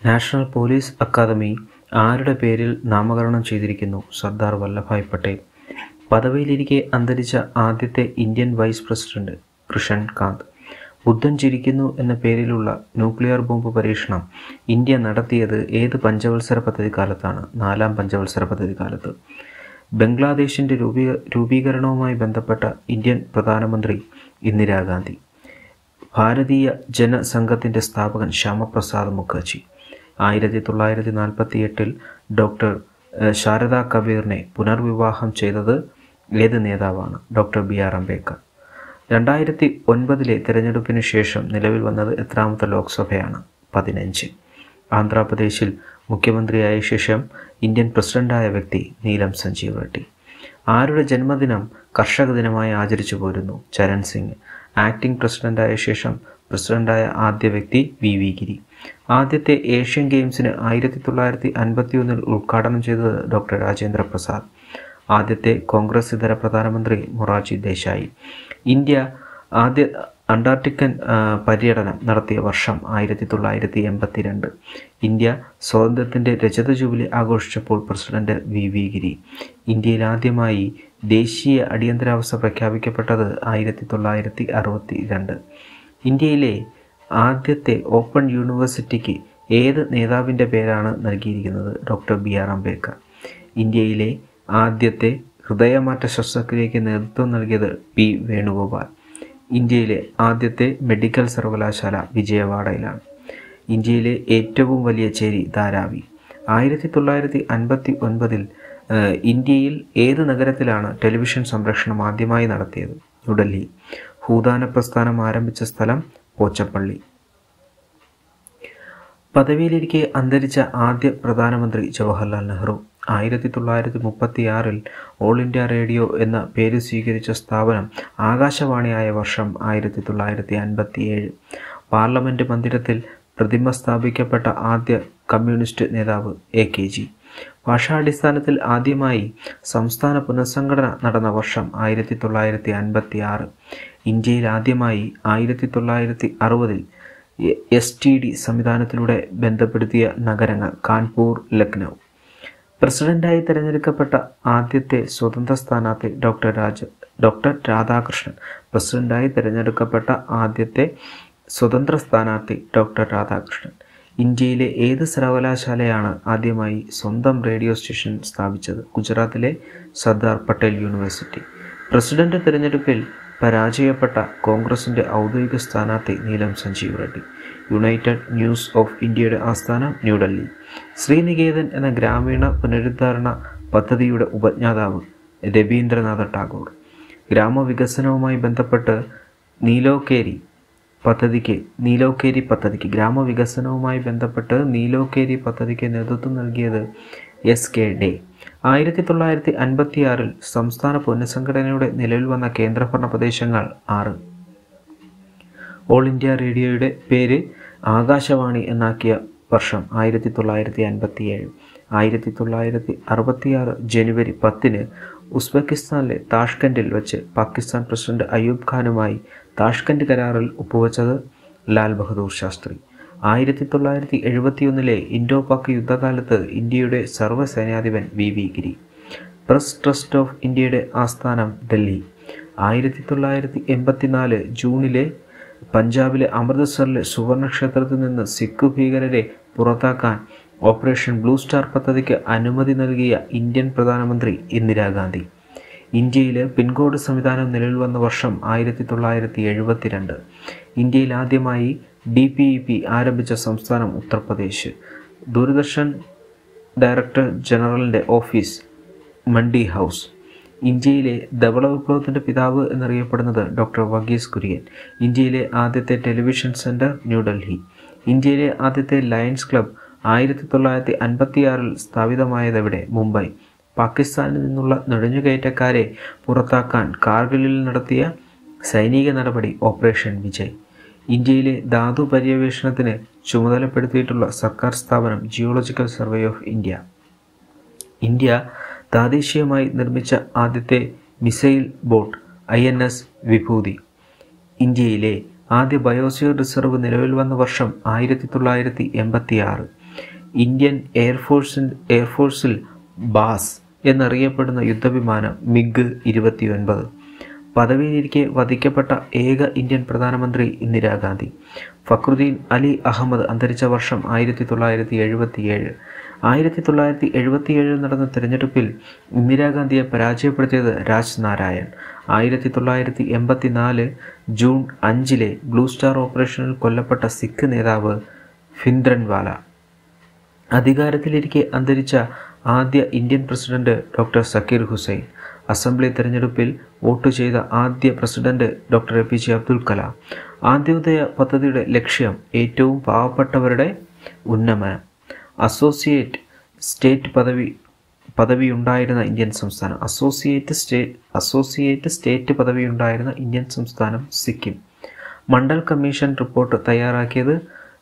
national police academy ആരുടെ പേരിൽ നാമകരണം ചെയ്തിരിക്കുന്നു സർദാർ വല്ലഭായ് പട്ടേൽ പദവിയിലിരിക്കെ അന്തരിച്ച ആദ്യത്തെ Indian vice president Krishan Kant ബുദ്ധൻ ചിരിക്കുന്നു എന്ന പേരിലുള്ള ന്യൂക്ലിയർ ബോംബ് പരീക്ഷണം ഇന്ത്യ നടത്തിയത് ഏത് പഞ്ചവത്സര പദ്ധതി കാലത്താണ് നാലാം പഞ്ചവത്സര പദ്ധതി കാലത്ത് ബംഗ്ലാദേശിൻ്റെ രൂപീ രൂപീകരണവുമായി ബന്ധപ്പെട്ട ഇന്ത്യൻ പ്രധാനമന്ത്രി ഇന്ദിരാഗാന്ധി ഭാരതീയ ജനസംഘത്തിൻ്റെ സ്ഥാപകൻ ശ്യാമപ്രസാദ് മുഖർജി ആയിരത്തി തൊള്ളായിരത്തി നാൽപ്പത്തി എട്ടിൽ ഡോക്ടർ ശാരദ കബീറിനെ പുനർവിവാഹം ചെയ്തത് ഏത് നേതാവാണ് ഡോക്ടർ ബി ആർ അംബേദ്കർ രണ്ടായിരത്തി ഒൻപതിലെ തിരഞ്ഞെടുപ്പിന് ശേഷം നിലവിൽ വന്നത് എത്രാമത്തെ ലോക്സഭയാണ് പതിനഞ്ച് ആന്ധ്രാപ്രദേശിൽ മുഖ്യമന്ത്രിയായ ശേഷം ഇന്ത്യൻ പ്രസിഡന്റായ വ്യക്തി നീലം സഞ്ജീവ് റെഡ്ഡി ആരുടെ ജന്മദിനം കർഷക ദിനമായി ആചരിച്ചു പോരുന്നു ചരൺ സിംഗ് ആക്ടിംഗ് പ്രസിഡന്റായ ശേഷം പ്രസിഡന്റായ ആദ്യ വ്യക്തി വി വി ഗിരി ആദ്യത്തെ ഏഷ്യൻ ഗെയിംസിന് ആയിരത്തി തൊള്ളായിരത്തി അൻപത്തി ഒന്നിൽ ഉദ്ഘാടനം ചെയ്തത് ഡോക്ടർ രാജേന്ദ്ര പ്രസാദ് ആദ്യത്തെ കോൺഗ്രസ് ഇതര പ്രധാനമന്ത്രി മൊറാർജി ദേശായി ഇന്ത്യ ആദ്യ അന്റാർട്ടിക്കൻ പര്യടനം നടത്തിയ വർഷം ആയിരത്തി തൊള്ളായിരത്തി എൺപത്തി രണ്ട് ഇന്ത്യ സ്വാതന്ത്ര്യത്തിൻ്റെ രജത ജൂബിലി ആഘോഷിച്ചപ്പോൾ പ്രസിഡന്റ് വി വി ഗിരി ഇന്ത്യയിൽ ആദ്യമായി ദേശീയ അടിയന്തരാവസ്ഥ പ്രഖ്യാപിക്കപ്പെട്ടത് ആയിരത്തി തൊള്ളായിരത്തി അറുപത്തി രണ്ട് ഇന്ത്യയിലെ ആദ്യത്തെ ഓപ്പൺ യൂണിവേഴ്സിറ്റിക്ക് ഏത് നേതാവിൻ്റെ പേരാണ് നൽകിയിരിക്കുന്നത് ഡോക്ടർ ബി ആർ അംബേദ്കർ ഇന്ത്യയിലെ ആദ്യത്തെ ഹൃദയമാറ്റ ശസ്ത്രക്രിയയ്ക്ക് നേതൃത്വം നൽകിയത് പി വേണുഗോപാൽ ഇന്ത്യയിലെ ആദ്യത്തെ മെഡിക്കൽ സർവകലാശാല വിജയവാഡയിലാണ് ഇന്ത്യയിലെ ഏറ്റവും വലിയ ചേരി ധാരാവി ആയിരത്തി തൊള്ളായിരത്തി അൻപത്തി ഒൻപതിൽ ഇന്ത്യയിൽ ഏത് നഗരത്തിലാണ് ടെലിവിഷൻ സംരക്ഷണം ആദ്യമായി നടത്തിയത് ന്യൂഡൽഹി ഭൂദാന പ്രസ്ഥാനം ആരംഭിച്ച സ്ഥലം പോച്ചപ്പള്ളി പദവിയിലിരിക്കെ അന്തരിച്ച ആദ്യ പ്രധാനമന്ത്രി ജവഹർലാൽ നെഹ്റു ആയിരത്തി തൊള്ളായിരത്തി മുപ്പത്തി ആറിൽ ഓൾ ഇന്ത്യ റേഡിയോ എന്ന പേര് സ്വീകരിച്ച സ്ഥാപനം ആകാശവാണിയായ വർഷം ആയിരത്തി തൊള്ളായിരത്തി അൻപത്തി ഏഴ് പാർലമെൻറ്റ് മന്ദിരത്തിൽ പ്രതിമ സ്ഥാപിക്കപ്പെട്ട ആദ്യ കമ്മ്യൂണിസ്റ്റ് നേതാവ് എ കെ ജി ഭാഷാടിസ്ഥാനത്തിൽ ആദ്യമായി സംസ്ഥാന പുനഃസംഘടന നടന്ന വർഷം ആയിരത്തി തൊള്ളായിരത്തി അൻപത്തി ആറ് ഇന്ത്യയിൽ ആദ്യമായി ആയിരത്തി തൊള്ളായിരത്തി അറുപതിൽ എസ് ടി ഡി സംവിധാനത്തിലൂടെ ബന്ധപ്പെടുത്തിയ നഗരങ്ങൾ കാൺപൂർ ലക്നൗ പ്രസിഡന്റായി തിരഞ്ഞെടുക്കപ്പെട്ട ആദ്യത്തെ സ്വതന്ത്ര സ്ഥാനാർത്ഥി ഡോക്ടർ രാജ ഡോക്ടർ രാധാകൃഷ്ണൻ പ്രസിഡന്റായി തിരഞ്ഞെടുക്കപ്പെട്ട ആദ്യത്തെ സ്വതന്ത്ര സ്ഥാനാർത്ഥി ഡോക്ടർ രാധാകൃഷ്ണൻ ഇന്ത്യയിലെ ഏത് സർവകലാശാലയാണ് ആദ്യമായി സ്വന്തം റേഡിയോ സ്റ്റേഷൻ സ്ഥാപിച്ചത് ഗുജറാത്തിലെ സർദാർ പട്ടേൽ യൂണിവേഴ്സിറ്റി പ്രസിഡന്റ് തിരഞ്ഞെടുപ്പിൽ പരാജയപ്പെട്ട കോൺഗ്രസിൻ്റെ ഔദ്യോഗിക സ്ഥാനാർത്ഥി Neelam Sanjeev Reddy United News of ഇന്ത്യയുടെ ആസ്ഥാനം ന്യൂഡൽഹി ശ്രീനികേതൻ എന്ന ഗ്രാമീണ പുനരുദ്ധാരണ പദ്ധതിയുടെ ഉപജ്ഞാതാവ് രവീന്ദ്രനാഥ ടാഗോർ ഗ്രാമവികസനവുമായി ബന്ധപ്പെട്ട് നീലോക്കേരി പദ്ധതിക്ക് നീലോക്കേരി പദ്ധതിക്ക് ഗ്രാമവികസനവുമായി ബന്ധപ്പെട്ട് നീലോക്കേരി പദ്ധതിക്ക് നേതൃത്വം നൽകിയത് എസ് കെ ഡേ ആയിരത്തി തൊള്ളായിരത്തി അൻപത്തിയാറിൽ സംസ്ഥാന പുനഃസംഘടനയുടെ നിലവിൽ വന്ന കേന്ദ്രഭരണ പ്രദേശങ്ങൾ ആറ് ഓൾ ഇന്ത്യ റേഡിയോയുടെ പേര് ആകാശവാണി എന്നാക്കിയ വർഷം ആയിരത്തി തൊള്ളായിരത്തി അൻപത്തി ഏഴ് ആയിരത്തി തൊള്ളായിരത്തി അറുപത്തിയാറ് ജനുവരി പത്തിന് ഉസ്ബെക്കിസ്ഥാനിലെ താഷ്കൻഡിൽ വെച്ച് പാകിസ്ഥാൻ പ്രസിഡന്റ് അയൂബ് ഖാനുമായി താഷ്കൻഡ് കരാറിൽ ഒപ്പുവെച്ചത് ലാൽ ബഹദൂർ ശാസ്ത്രി ആയിരത്തി തൊള്ളായിരത്തി എഴുപത്തിയൊന്നിലെ ഇൻഡോ പാക് യുദ്ധകാലത്ത് ഇന്ത്യയുടെ സർവ്വസൈന്യാധിപൻ V V Giri Press Trust of ഇന്ത്യയുടെ ആസ്ഥാനം ഡൽഹി ആയിരത്തി തൊള്ളായിരത്തി എൺപത്തിനാല് ജൂണിലെ പഞ്ചാബിലെ അമൃത്സറിലെ സുവർണക്ഷേത്രത്തിൽ നിന്ന് സിഖ് ഭീകരരെ പുറത്താക്കാൻ ഓപ്പറേഷൻ ബ്ലൂ സ്റ്റാർ പദ്ധതിക്ക് അനുമതി നൽകിയ ഇന്ത്യൻ പ്രധാനമന്ത്രി ഇന്ദിരാഗാന്ധി ഇന്ത്യയിൽ പിൻകോഡ് സംവിധാനം നിലവിൽ വന്ന വർഷം ആയിരത്തി തൊള്ളായിരത്തി എഴുപത്തിരണ്ട് ഇന്ത്യയിൽ ആദ്യമായി ഡി പി ഇ പി ആരംഭിച്ച സംസ്ഥാനം ഉത്തർപ്രദേശ് ദൂരദർശൻ ഡയറക്ടർ ജനറലിൻ്റെ ഓഫീസ് മണ്ഡി ഹൗസ് ഇന്ത്യയിലെ ധവള വിപ്ലവത്തിൻ്റെ പിതാവ് എന്നറിയപ്പെടുന്നത് ഡോക്ടർ വഗീസ് കുര്യൻ ഇന്ത്യയിലെ ആദ്യത്തെ ടെലിവിഷൻ സെൻറ്റർ ന്യൂഡൽഹി ഇന്ത്യയിലെ ആദ്യത്തെ ലയൺസ് ക്ലബ് ആയിരത്തി തൊള്ളായിരത്തി അൻപത്തിയാറിൽ സ്ഥാപിതമായതെവിടെ മുംബൈ പാകിസ്ഥാനിൽ നിന്നുള്ള നുഴഞ്ഞുകയറ്റക്കാരെ പുറത്താക്കാൻ കാർഗിലിൽ നടത്തിയ സൈനിക നടപടി ഓപ്പറേഷൻ വിജയ് ഇന്ത്യയിലെ ധാതു പര്യവേഷണത്തിന് ചുമതലപ്പെടുത്തിയിട്ടുള്ള സർക്കാർ സ്ഥാപനം Geological Survey of India India പ്രാദേശികമായി നിർമ്മിച്ച ആദ്യത്തെ missile boat I N S Vibhuti ഇന്ത്യയിലെ ആദ്യ ബയോസ്ഫിയർ റിസർവ് നിലവിൽ വന്ന വർഷം ആയിരത്തി തൊള്ളായിരത്തി എൺപത്തി ആറ് ഇന്ത്യൻ എയർഫോഴ്സിൻ എയർഫോഴ്സിൽ ബാസ് എന്നറിയപ്പെടുന്ന യുദ്ധവിമാനം മിഗ് ഇരുപത്തിയൊൻപത് പദവിയിലിരിക്കെ വധിക്കപ്പെട്ട ഏക ഇന്ത്യൻ പ്രധാനമന്ത്രി ഇന്ദിരാഗാന്ധി ഫക്രുദ്ദീൻ അലി അഹമ്മദ് അന്തരിച്ച വർഷം ആയിരത്തി തൊള്ളായിരത്തി എഴുപത്തിയേഴ് ആയിരത്തി തൊള്ളായിരത്തി എഴുപത്തിയേഴിൽ നടന്ന തിരഞ്ഞെടുപ്പിൽ ഇന്ദിരാഗാന്ധിയെ പരാജയപ്പെടുത്തിയത് രാജ് നാരായൺ ആയിരത്തി തൊള്ളായിരത്തി എൺപത്തിനാല് ജൂൺ അഞ്ചിലെ ബ്ലൂ സ്റ്റാർ ഓപ്പറേഷനിൽ കൊല്ലപ്പെട്ട സിഖ് നേതാവ് ഫിന്ദ്രൻവാല അധികാരത്തിലിരിക്കെ അന്തരിച്ച ആദ്യ Indian president doctor Zakir Hussain assembly തെരഞ്ഞെടുപ്പിൽ വോട്ട് ചെയ്ത ആദ്യ president doctor A P J Abdul Kalam Antyodaya പദ്ധതിയുടെ ലക്ഷ്യം ഏറ്റവും പാവപ്പെട്ടവരുടെ ഉന്നമനം അസോസിയേറ്റ് സ്റ്റേറ്റ് പദവി പദവിയുണ്ടായിരുന്ന ഇന്ത്യൻ സംസ്ഥാനം അസോസിയേറ്റ് സ്റ്റേറ്റ് അസോസിയേറ്റ് സ്റ്റേറ്റ് പദവിയുണ്ടായിരുന്ന ഇന്ത്യൻ സംസ്ഥാനം സിക്കിം മണ്ഡൽ കമ്മീഷൻ റിപ്പോർട്ട് തയ്യാറാക്കിയത്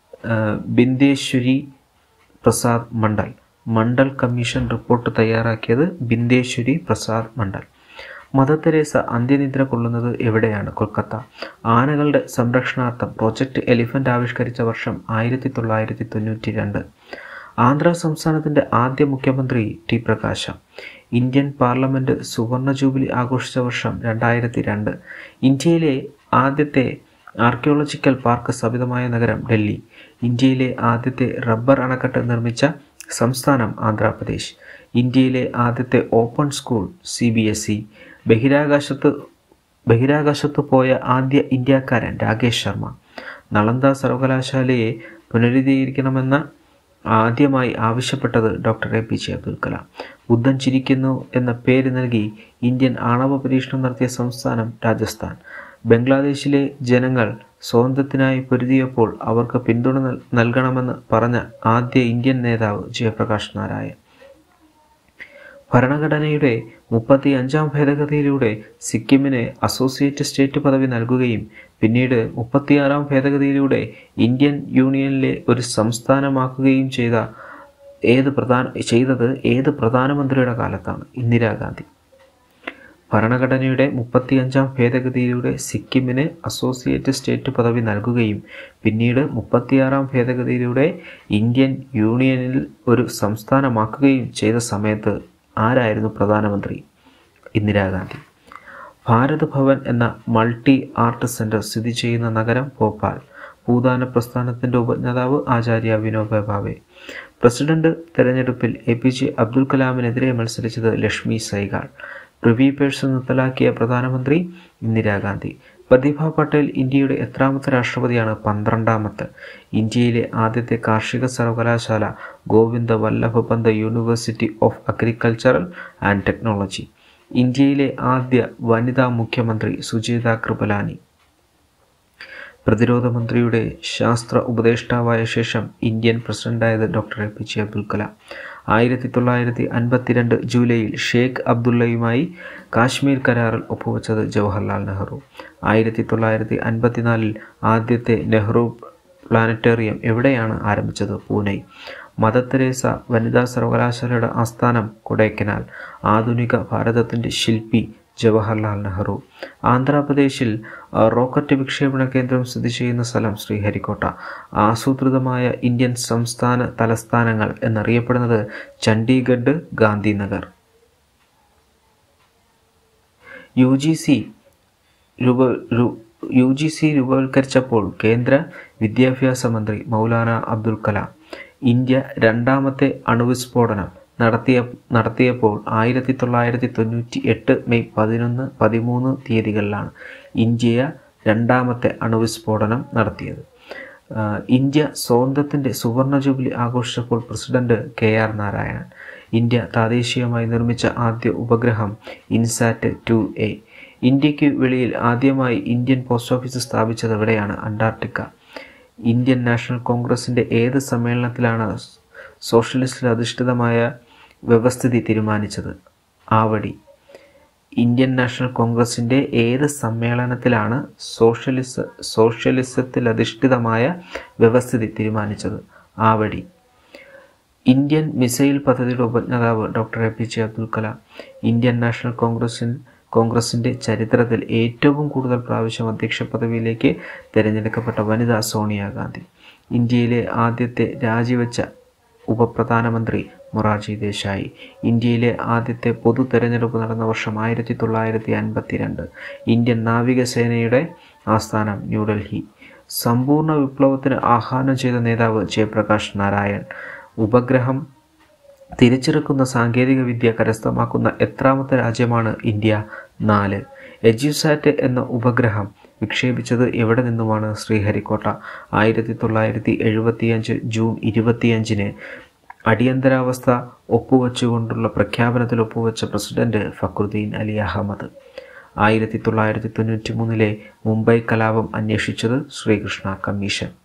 ബിന്ദേശ്വരി പ്രസാദ് മണ്ഡൽ മണ്ഡൽ കമ്മീഷൻ റിപ്പോർട്ട് തയ്യാറാക്കിയത് ബിന്ദേശ്വരി പ്രസാദ് മണ്ഡൽ മദർ തെരേസ അന്ത്യനിദ്ര കൊള്ളുന്നത് എവിടെയാണ് കൊൽക്കത്ത ആനകളുടെ സംരക്ഷണാർത്ഥം പ്രോജക്റ്റ് എലിഫന്റ് ആവിഷ്കരിച്ച വർഷം ആയിരത്തി തൊള്ളായിരത്തി തൊണ്ണൂറ്റി രണ്ട് ആന്ധ്ര സംസ്ഥാനത്തിൻ്റെ ആദ്യ മുഖ്യമന്ത്രി ടി പ്രകാശ ഇന്ത്യൻ പാർലമെൻറ്റ് സുവർണ ജൂബിലി ആഘോഷിച്ച വർഷം രണ്ടായിരത്തി രണ്ട് ഇന്ത്യയിലെ ആദ്യത്തെ ആർക്കിയോളജിക്കൽ പാർക്ക് സ്ഥാപിതമായ നഗരം ഡൽഹി ഇന്ത്യയിലെ ആദ്യത്തെ റബ്ബർ അണക്കെട്ട് നിർമ്മിച്ച സംസ്ഥാനം ആന്ധ്രാപ്രദേശ് ഇന്ത്യയിലെ ആദ്യത്തെ open school C B S E ബഹിരാകാശത്ത് ബഹിരാകാശത്ത് പോയ ആദ്യ ഇന്ത്യക്കാരൻ രാകേഷ് ശർമ്മ നളന്ദ സർവകലാശാലയെ പുനരുദ്ധീകരിക്കണമെന്ന ആദ്യമായി ആവശ്യപ്പെട്ടത് doctor A P J Abdul Kalam ബുദ്ധൻ ചിരിക്കുന്നു എന്ന പേര് നൽകി ഇന്ത്യൻ ആണവ പരീക്ഷണം നടത്തിയ സംസ്ഥാനം രാജസ്ഥാൻ ബംഗ്ലാദേശിലെ ജനങ്ങൾ സ്വാതന്ത്ര്യത്തിനായി പൊരുതിയപ്പോൾ അവർക്ക് പിന്തുണ നൽകണമെന്ന് പറഞ്ഞ ആദ്യ ഇന്ത്യൻ നേതാവ് ജയപ്രകാശ് നാരായൺ ഭരണഘടനയുടെ മുപ്പത്തി അഞ്ചാം ഭേദഗതിയിലൂടെ സിക്കിമിന് അസോസിയേറ്റ് സ്റ്റേറ്റ് പദവി നൽകുകയും പിന്നീട് മുപ്പത്തിയാറാം ഭേദഗതിയിലൂടെ ഇന്ത്യൻ യൂണിയനിലെ ഒരു സംസ്ഥാനമാക്കുകയും ചെയ്ത ഏത് പ്രധാന ചെയ്തത് ഏത് പ്രധാനമന്ത്രിയുടെ കാലത്താണ് ഇന്ദിരാഗാന്ധി ഭരണഘടനയുടെ മുപ്പത്തിയഞ്ചാം ഭേദഗതിയിലൂടെ സിക്കിമിന് അസോസിയേറ്റ് സ്റ്റേറ്റ് പദവി നൽകുകയും പിന്നീട് മുപ്പത്തിയാറാം ഭേദഗതിയിലൂടെ ഇന്ത്യൻ യൂണിയനിൽ ഒരു സംസ്ഥാനമാക്കുകയും ചെയ്ത സമയത്ത് ആരായിരുന്നു പ്രധാനമന്ത്രി ഇന്ദിരാഗാന്ധി ഭാരത് ഭവൻ എന്ന മൾട്ടി ആർട്ട് സെൻറ്റർ സ്ഥിതി ചെയ്യുന്ന നഗരം ഭോപ്പാൽ ഭൂദാന പ്രസ്ഥാനത്തിൻ്റെ ഉപജ്ഞാതാവ് ആചാര്യ വിനോബ ഭാവെ പ്രസിഡന്റ് തെരഞ്ഞെടുപ്പിൽ എ പി ജെ അബ്ദുൽ കലാമിനെതിരെ മത്സരിച്ചത് ലക്ഷ്മി സൈഗാൾ പ്രിവി പേഴ്സ് നിർത്തലാക്കിയ പ്രധാനമന്ത്രി ഇന്ദിരാഗാന്ധി പ്രതിഭ പട്ടേൽ ഇന്ത്യയുടെ എത്രാമത്തെ രാഷ്ട്രപതിയാണ് പന്ത്രണ്ടാമത്തെ ഇന്ത്യയിലെ ആദ്യത്തെ കാർഷിക സർവകലാശാല Govind Ballabh Pant University of Agricultural and Technology ഇന്ത്യയിലെ ആദ്യ വനിതാ മുഖ്യമന്ത്രി സുജീത കൃപലാനി പ്രതിരോധ മന്ത്രിയുടെ ശാസ്ത്ര ഉപദേഷ്ടാവായ ശേഷം ഇന്ത്യൻ പ്രസിഡന്റായത് doctor A P J Abdul Kalam ആയിരത്തി തൊള്ളായിരത്തി അൻപത്തിരണ്ട് ജൂലൈയിൽ ഷേഖ് അബ്ദുള്ളയുമായി കാശ്മീർ കരാറിൽ ഒപ്പുവെച്ചത് ജവഹർലാൽ നെഹ്റു ആയിരത്തി തൊള്ളായിരത്തി അൻപത്തിനാലിൽ ആദ്യത്തെ നെഹ്റു പ്ലാനറ്റേറിയം എവിടെയാണ് ആരംഭിച്ചത് പൂനെ മദർ തെരേസ വനിതാ സർവകലാശാലയുടെ ആസ്ഥാനം കൊടൈക്കനാൽ ആധുനിക ഭാരതത്തിൻ്റെ ശില്പി ജവഹർലാൽ നെഹ്റു ആന്ധ്രാപ്രദേശിൽ റോക്കറ്റ് വിക്ഷേപണ കേന്ദ്രം സ്ഥിതി ചെയ്യുന്ന സ്ഥലം ശ്രീഹരിക്കോട്ട ആസൂത്രിതമായ ഇന്ത്യൻ സംസ്ഥാന തലസ്ഥാനങ്ങൾ എന്നറിയപ്പെടുന്നത് Chandigarh Gandhinagar U G C രൂപ യു ജി സി രൂപവൽക്കരിച്ചപ്പോൾ കേന്ദ്ര വിദ്യാഭ്യാസ മന്ത്രി മൗലാന അബ്ദുൽ കലാം ഇന്ത്യ രണ്ടാമത്തെ അണുവിസ്ഫോടനം നടത്തിയ നടത്തിയപ്പോൾ ആയിരത്തി തൊള്ളായിരത്തി തൊണ്ണൂറ്റി എട്ട് മെയ് പതിനൊന്ന് പതിമൂന്ന് തീയതികളിലാണ് ഇന്ത്യ രണ്ടാമത്തെ അണുവിസ്ഫോടനം നടത്തിയത് ഇന്ത്യ സ്വാതന്ത്ര്യത്തിൻ്റെ സുവർണ ജൂബിലി ആഘോഷിച്ചപ്പോൾ president K R Narayanan India പ്രാദേശികമായി നിർമ്മിച്ച ആദ്യ ഉപഗ്രഹം ഇൻസാറ്റ് ടു എ ഇന്ത്യക്ക് വെളിയിൽ ആദ്യമായി ഇന്ത്യൻ പോസ്റ്റ് ഓഫീസ് സ്ഥാപിച്ചത് എവിടെയാണ് അന്റാർട്ടിക്ക ഇന്ത്യൻ നാഷണൽ കോൺഗ്രസിൻ്റെ ഏത് സമ്മേളനത്തിലാണ് സോഷ്യലിസ്റ്റിൽ അധിഷ്ഠിതമായ വ്യവസ്ഥിതി തീരുമാനിച്ചത് ആവടി ഇന്ത്യൻ നാഷണൽ കോൺഗ്രസിൻ്റെ ഏത് സമ്മേളനത്തിലാണ് സോഷ്യലിസ സോഷ്യലിസത്തിലധിഷ്ഠിതമായ വ്യവസ്ഥിതി തീരുമാനിച്ചത് ആവടി ഇന്ത്യൻ മിസൈൽ പദ്ധതിയുടെ ഉപജ്ഞാതാവ് doctor A P J Abdul Kalam Indian National കോൺഗ്രസിൻ കോൺഗ്രസിൻ്റെ ചരിത്രത്തിൽ ഏറ്റവും കൂടുതൽ പ്രാവശ്യം അധ്യക്ഷ പദവിയിലേക്ക് തിരഞ്ഞെടുക്കപ്പെട്ട വനിത സോണിയാഗാന്ധി ഇന്ത്യയിലെ ആദ്യത്തെ രാജിവെച്ച ഉപപ്രധാനമന്ത്രി മൊറാർജി ദേശായി ഇന്ത്യയിലെ ആദ്യത്തെ പൊതു തെരഞ്ഞെടുപ്പ് നടന്ന വർഷം ആയിരത്തി തൊള്ളായിരത്തി അൻപത്തിരണ്ട് ഇന്ത്യൻ നാവികസേനയുടെ ആസ്ഥാനം ന്യൂഡൽഹി സമ്പൂർണ്ണ വിപ്ലവത്തിന് ആഹ്വാനം ചെയ്ത നേതാവ് ജയപ്രകാശ് നാരായൺ ഉപഗ്രഹം തിരിച്ചെടുക്കുന്ന സാങ്കേതിക വിദ്യ കരസ്ഥമാക്കുന്ന എത്രാമത്തെ രാജ്യമാണ് ഇന്ത്യ നാല് എജ്യുസാറ്റ് എന്ന ഉപഗ്രഹം വിക്ഷേപിച്ചത് എവിടെ നിന്നുമാണ് ശ്രീഹരിക്കോട്ട ആയിരത്തി തൊള്ളായിരത്തി എഴുപത്തിയഞ്ച് ജൂൺ ഇരുപത്തിയഞ്ചിന് അടിയന്തരാവസ്ഥ ഒപ്പുവെച്ചുകൊണ്ടുള്ള പ്രഖ്യാപനത്തിൽ ഒപ്പുവെച്ച പ്രസിഡന്റ് ഫക്രുദ്ദീൻ അലി അഹമ്മദ് ആയിരത്തി തൊള്ളായിരത്തി തൊണ്ണൂറ്റി മൂന്നിലെ മുംബൈ കലാപം അന്വേഷിച്ചത് ശ്രീകൃഷ്ണ കമ്മീഷൻ